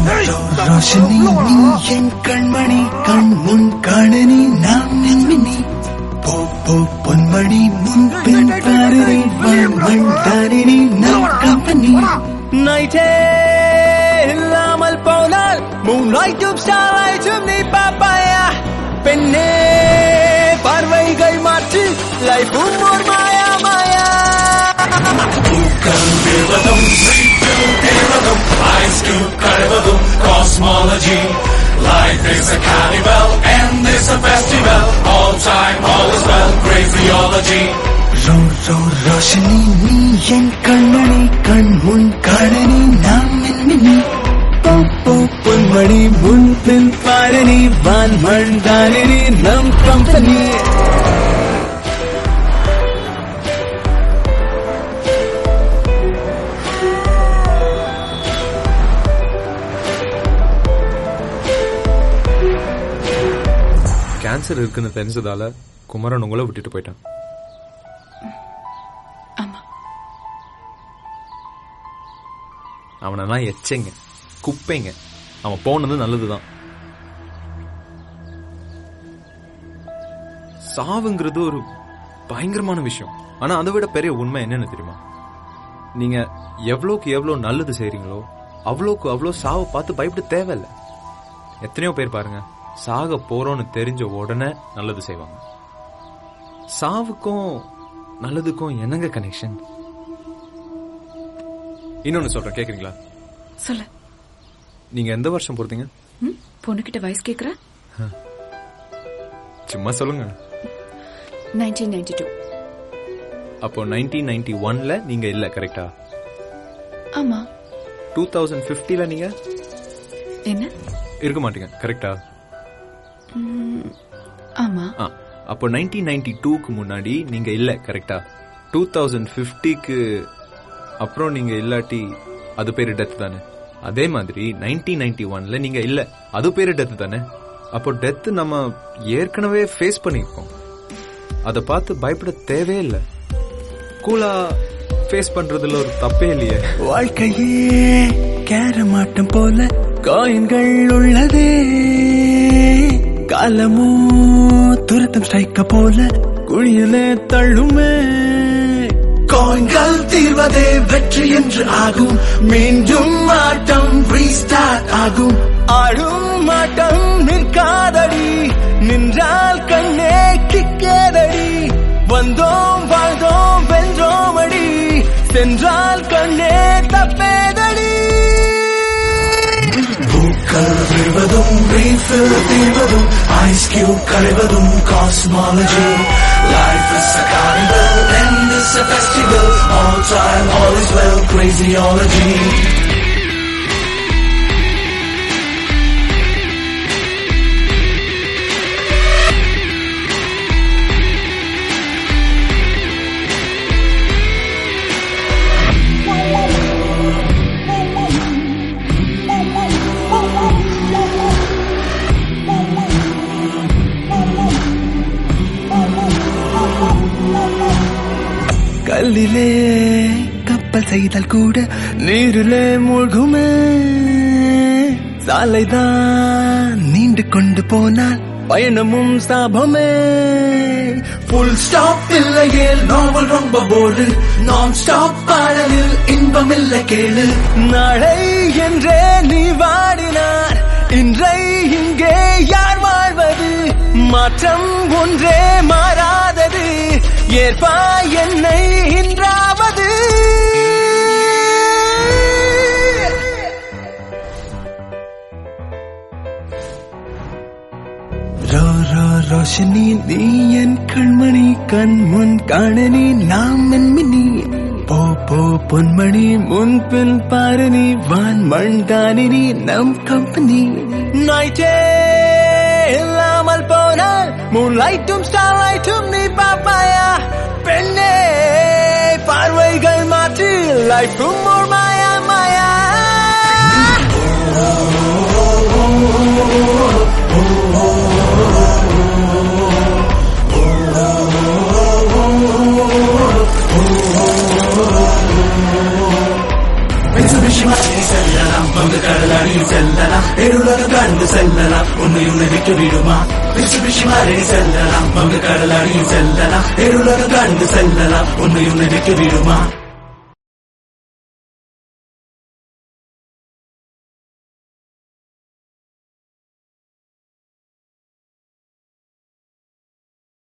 ரோஷனி நீ என் கண்மணி கண் முன் காணனி நாம் மின்மினி போ போ பொன்மணி முன் பின் பாரணி மண் மண் தாரிணி நம் கம்பெனி நைட்டே இல்லாமல் போனால் மூன்லைட்டும் ஸ்டார்லைட்டும் நீ பாப்பாயா பெண்ணே பார்வைகள் மாற்று லைஃபும் ஒரு மாயா மாயா Cosmology. Life is a carnival and it's a festival. All time, all is well. Craziology. ரோ ரோ ரோஷனி நீ என் கண்மணி கண் முன் காணனி நாம் மின்மினி போ போ பொன்மணி முன் பின் பாரணி வான் மண் தானினி நம் கம்பெனி கேன்சர் இருக்குன்னு தெரிஞ்சதால குமரன் உங்களை விட்டுட்டு போயிட்டான் ஆமா அவனெல்லாம் எச்சைங்க குப்பைங்க அவன் போனது நல்லதுதான் சாவுங்கிறது ஒரு பயங்கரமான விஷயம் ஆனா அதை விட பெரிய உண்மை என்னன்னு தெரியுமா நீங்க எவ்வளோக்கு எவ்வளோ நல்லது செய்றீங்களோ அவ்வளோக்கு அவ்வளோ சாவை பார்த்து பயப்பட தேவையில்லை எத்தனையோ பேர் பாருங்க சாக போறோம்னு தெரிஞ்ச உடனே நல்லது செய்வாங்க சாவுக்கும் நல்லதுக்கும் என்னங்க கனெக்ஷன் இன்னொன்னு சொல்றேன் கேக்குறீங்களா சொல்லு நீங்க எந்த வருஷம் பொறுத்தீங்க ம் பொண்ணுகிட்ட வயசு கேக்குற சும்மா சொல்லுங்க நைன்டீன் நைன்டி டூ அப்போ நைன்டீன் நைன்டி ஒன்ல நீங்க இல்ல கரெக்டா ஆமா டூ தௌசண்ட் பிப்டில நீங்க என்ன இருக்க மாட்டீங்க கரெக்டா ஆமா ஆ அப்போ நைன்டீன் நைன்டி டூக்கு முன்னாடி நீங்க இல்ல கரெக்டா டூ தௌசண்ட் பிப்டிக்கு அப்புறம் நீங்க இல்லாட்டி அது பேரு டெத் தானே அதே மாதிரி நைன்டீன் நைன்டி ஒன்ல நீங்க இல்ல அது பேரு டெத் தானே அப்போ டெத் நம்ம ஏற்கனவே ஃபேஸ் பண்ணியிருக்கோம் அதை பார்த்து பயப்பட தேவையே இல்லை கூலா ஃபேஸ் பண்றதுல ஒரு தப்பே இல்லையே வாழ்க்கையே கேரமாட்டம் போல காயின்கள் உள்ளதே காலமோ துரத்தம் ஸ்ட்ரைக்க போல குழியிலே தள்ளுமே காயின்கள் தீர்வதே வெற்றி என்று ஆகும் மீண்டும் ஆட்டம் ரீஸ்டார்ட் ஆகும் ஆடும் மாட்டம் நிற்காதடி நின்றால் கண்ணே கிக்கேதடி வந்தோம் வாழ்ந்தோம் வென்றோம் அடி சென்றால் கண்ணே தப்பேதடி பூக்கள் விழுவதும் ரீஃபில் தீர்வதும் ஐஸ் கியூப் கரைவதும் cosmology Life is a carnival and it's a festival. All time, all is well. Craziology. கல்லிலே கப்பல் செய்தால் கூட நீரிலே மூழ்குமே சாலைதான் நீண்டு கொண்டு போனால் பயணமும் சாபமே ஃபுல் ஸ்டாப் இல்லையே நாவல் ரொம்ப போடு நான் ஸ்டாப் பாடலில் இன்பம் இல்லை கேளு நாளை என்றே நீ வாடினார் இன்றை இங்கே யார் வாழ்வது மாற்றம் ஒன்றே மாறாதது ஏற்பாய் என்னை இன்றாவது ரோ ரோ ரோஷனி நீ என் கண்மணி கண் முன் காணனி நாம் மின்மினி போ போ பொன்மணி முன் பின் பாரணி வான் மண் தானினி நம் கம்பெனி நைட்டே இல்லாமல் போனால் மூன் லைட்டும் ஸ்டார் லைட்டும் நீ பாப்பாயா பெண்ணே பார்வைகள் மாற்றி லைஃபும் ஒரு மாயா மாயா மிசுபிஷி மாதிரி செல்லலாம் வந்து கடலாடி செல்லலாம் ஏழுலகம் கடந்து செல்லலாம் உன்னை உன்னை விட்டு விடுமா மிசுபிஷி மாதிரி செல்லலாம் வந்து கடலாடி செல்லலாம் ஏழுலகம் கடந்து செல்லலாம் உன்னை உன்னை விட்டு விடுமா